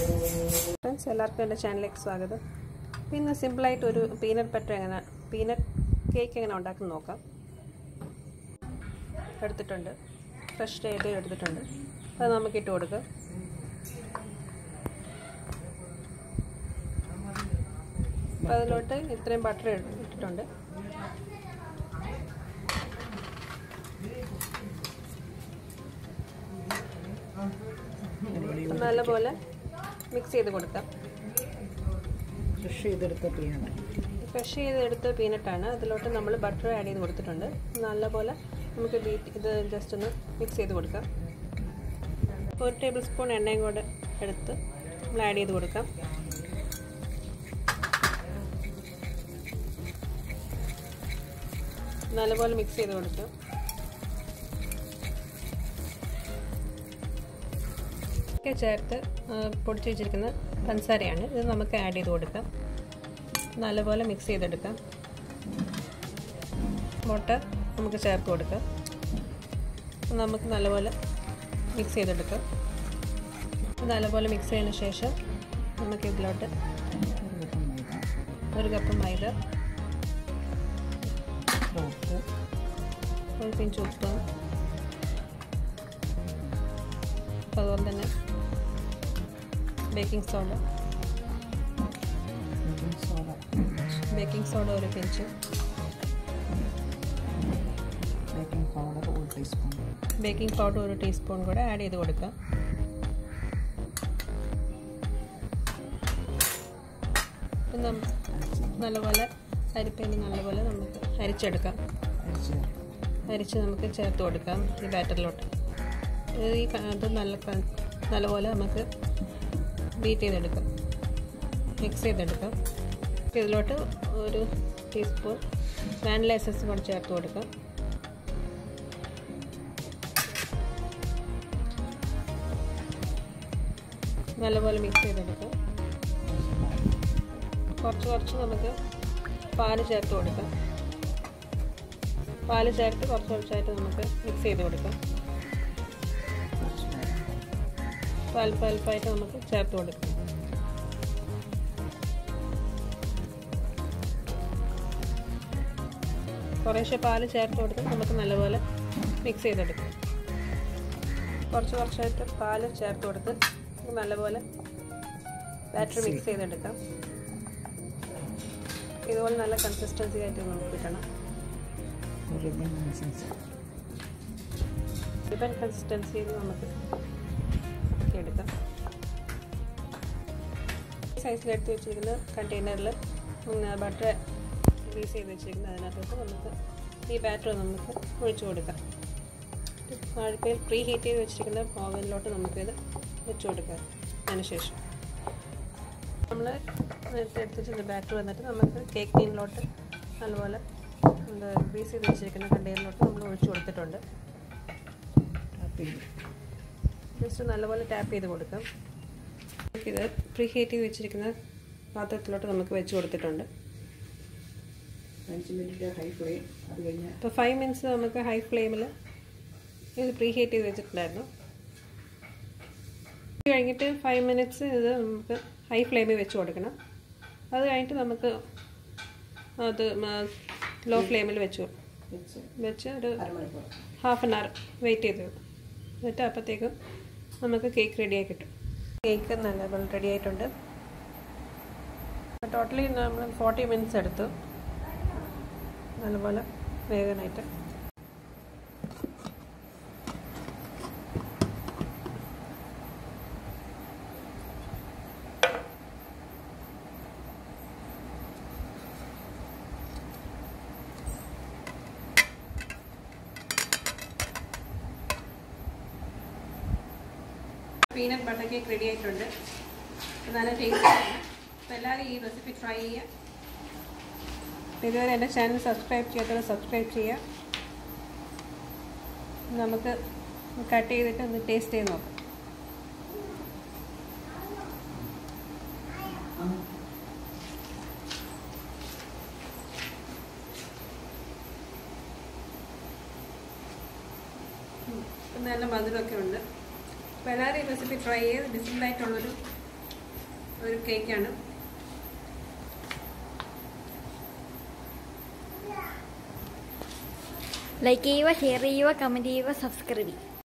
Friends എല്ലാവർക്കും എൻ്റെ ചാനലിലേക്ക് സ്വാഗതം പിന്നെ സിമ്പിളായിട്ട് ഒരു പീനട്ട് ബട്ടർ എങ്ങനെ പീനട്ട് കേക്ക് എങ്ങനെ ഉണ്ടാക്കുന്നത് നോക്കാം എടുത്തിട്ടുണ്ട് ഫ്രഷ് ചെയ്ത് എടുത്തിട്ടുണ്ട് അത് നമുക്ക് ഇട്ട് കൊടുക്കാം അപ്പോൾ അതിലോട്ട് ഇത്രയും ബട്ടർ ഇട്ടിട്ടുണ്ട് നല്ലപോലെ മിക്സ് ചെയ്ത് കൊടുക്കാം ഫ്രഷ് ചെയ്തെടുത്ത പീനട്ട് ഫ്രഷ് ചെയ്തെടുത്ത പീനട്ടാണ് അതിലോട്ട് നമ്മൾ ബട്ടർ ആഡ് ചെയ്ത് കൊടുത്തിട്ടുണ്ട് നല്ലപോലെ നമുക്ക് ബീറ്റ് ഇത് ജസ്റ്റ് ഒന്ന് മിക്സ് ചെയ്ത് കൊടുക്കാം ഒരു ടേബിൾ സ്പൂൺ എണ്ണയും കൂടെ എടുത്ത് നമ്മൾ ആഡ് ചെയ്ത് കൊടുക്കാം നല്ലപോലെ മിക്സ് ചെയ്ത് കൊടുക്കാം ഒക്കെ ചേർത്ത് പൊടിച്ച് വെച്ചിരിക്കുന്ന പഞ്ചസാരയാണ് ഇത് നമുക്ക് ആഡ് ചെയ്ത് കൊടുക്കാം നല്ലപോലെ മിക്സ് ചെയ്തെടുക്കാം മുട്ട നമുക്ക് ചേർത്ത് കൊടുക്കാം നമുക്ക് നല്ലപോലെ മിക്സ് ചെയ്തെടുക്കാം നല്ലപോലെ മിക്സ് ചെയ്തതിന് ശേഷം നമുക്ക് ഇതിലോട്ട് ഒരു കപ്പ് മൈദ ഒരു കപ്പ് മൈദ സോപ്പ് ഒരു പിഞ്ച് ഉപ്പ് അതുപോലെ തന്നെ baking soda baking soda baking soda ഒരു പിഞ്ച് ബേക്കിംഗ് പൗഡർ ഒരു ടീസ്പൂൺ ബേക്കിംഗ് പൗഡർ ഒരു ടീസ്പൂൺ കൂടെ ആഡ് ചെയ്ത് കൊടുക്കാം പിന്നെ നല്ലപോലെ അരിപ്പേന് നല്ലപോലെ നമുക്ക് അരിച്ചെടുക്കാം അരിച്ച് അരിച്ച് നമുക്ക് ചേർത്ത് കൊടുക്കാം ഈ ബാറ്ററിലോട്ട് ഇത് ഈ ക- ഇത് നല്ല ക- നല്ലപോലെ നമുക്ക് ബീറ്റ് ചെയ്തെടുക്കാം മിക്സ് ചെയ്തെടുക്കാം ഇതിലോട്ട് ഒരു ടീസ്പൂൺ വാനില എസൻസ് കൂടെ ചേർത്ത് കൊടുക്കാം നല്ലപോലെ മിക്സ് ചെയ്തെടുക്കാം കുറച്ച് കുറച്ച് നമുക്ക് പാല് ചേർത്ത് കൊടുക്കാം പാല് ചേർത്ത് കുറച്ച് കുറച്ചായിട്ട് നമുക്ക് മിക്സ് ചെയ്ത് കൊടുക്കാം അല്പം അല്പമായിട്ട് നമുക്ക് ചേർത്ത് കൊടുക്കാം കുറേശ്ശെ പാല് ചേർത്ത് കൊടുത്ത് നമുക്ക് നല്ലപോലെ മിക്സ് ചെയ്തെടുക്കാം കുറച്ച് കുറച്ചായിട്ട് പാല് ചേർത്ത് കൊടുത്ത് നമുക്ക് നല്ലപോലെ ബാറ്ററി മിക്സ് ചെയ്തെടുക്കാം ഇതുപോലെ നല്ല കൺസിസ്റ്റൻസി ആയിട്ട് നമുക്ക് കിട്ടണം ഒരു അനുസരിച്ച് റിബൺ കൺസിസ്റ്റൻസിയിൽ നമുക്ക് എടുക്കാം സൈസിൽ എടുത്ത് വെച്ചിരിക്കുന്ന കണ്ടെയ്നറിൽ ബട്ടർ ഗ്രീസ് ചെയ്ത് വെച്ചിരിക്കുന്ന അതിനകത്തോട്ട് നമുക്ക് ഈ ബാറ്റർ നമുക്ക് ഒഴിച്ചു കൊടുക്കാം അടുപ്പയിൽ പ്രീ ഹീറ്റ് ചെയ്ത് വെച്ചിരിക്കുന്ന ഓവനിലോട്ട് നമുക്കിത് വെച്ച് കൊടുക്കാം അതിനുശേഷം നമ്മൾ നേരത്തെ എടുത്ത് വെച്ചിരുന്ന ബാറ്റർ വന്നിട്ട് നമുക്ക് കേക്ക് ടീനിലോട്ട് നല്ലപോലെ എന്താ ഗ്രീസ് ചെയ്ത് വെച്ചിരിക്കുന്ന കണ്ടെയ്നറിലോട്ട് നമ്മൾ ഒഴിച്ചു കൊടുത്തിട്ടുണ്ട് ടാപ്പ് ചെയ്ത് ജസ്റ്റ് നല്ലപോലെ ടാപ്പ് ചെയ്ത് കൊടുക്കാം ഇത് പ്രീ ഹീറ്റ് ചെയ്ത് വെച്ചിരിക്കുന്ന പാത്രത്തിലോട്ട് നമുക്ക് വെച്ച് കൊടുത്തിട്ടുണ്ട് അഞ്ച് മിനിറ്റ് ഹൈ ഫ്ലെയിം അത് കഴിഞ്ഞ് ഇപ്പോൾ ഫൈവ് മിനിറ്റ്സ് നമുക്ക് ഹൈ ഫ്ലെയിമിൽ ഇത് പ്രീ ഹീറ്റ് ചെയ്ത് വെച്ചിട്ടുണ്ടായിരുന്നു ഇത് കഴിഞ്ഞിട്ട് ഫൈവ് മിനിറ്റ്സ് ഇത് നമുക്ക് ഹൈ ഫ്ലെയിമിൽ വെച്ച് കൊടുക്കണം അത് കഴിഞ്ഞിട്ട് നമുക്ക് അത് ലോ ഫ്ലെയിമിൽ വെച്ച് വെച്ച് വെച്ച് ഒരു അരമണിക്കൂർ ഹാഫ് ആൻ അവർ വെയിറ്റ് ചെയ്ത് വെക്കും. എന്നിട്ട് അപ്പോഴത്തേക്കും നമുക്ക് കേക്ക് റെഡിയായി കിട്ടും കേക്ക് നല്ല റെഡി ആയിട്ടുണ്ട് ടോട്ടലി നമ്മൾ ഫോർട്ടി മിനിറ്റ്സ് എടുത്തു നല്ലപോലെ വേഗനായിട്ട് പീനട്ട് ബട്ടർ കേക്ക് റെഡി ആയിട്ടുണ്ട് അപ്പോൾ നല്ല ടേസ്റ്റ് അപ്പോൾ എല്ലാവരും ഈ റെസിപ്പി ട്രൈ ചെയ്യുക അപ്പോൾ ഇതുവരെ എൻ്റെ ചാനൽ സബ്സ്ക്രൈബ് ചെയ്യാത്തവർ സബ്സ്ക്രൈബ് ചെയ്യുക നമുക്ക് കട്ട് ചെയ്തിട്ട് ഒന്ന് ടേസ്റ്റ് ചെയ്ത് നോക്കാം ഉം. നല്ല മധുരമൊക്കെ ഉണ്ട് അപ്പോൾ എല്ലാവരും ഈ റെസിപ്പി ട്രൈ ചെയ്ത് ഡിഫറെൻ്റ് ആയിട്ടുള്ളൊരു ഒരു കേക്കാണ് ലൈക്ക് ചെയ്യുക ഷെയർ ചെയ്യുക കമൻറ്റ് ചെയ്യുക സബ്സ്ക്രൈബ് ചെയ്യുക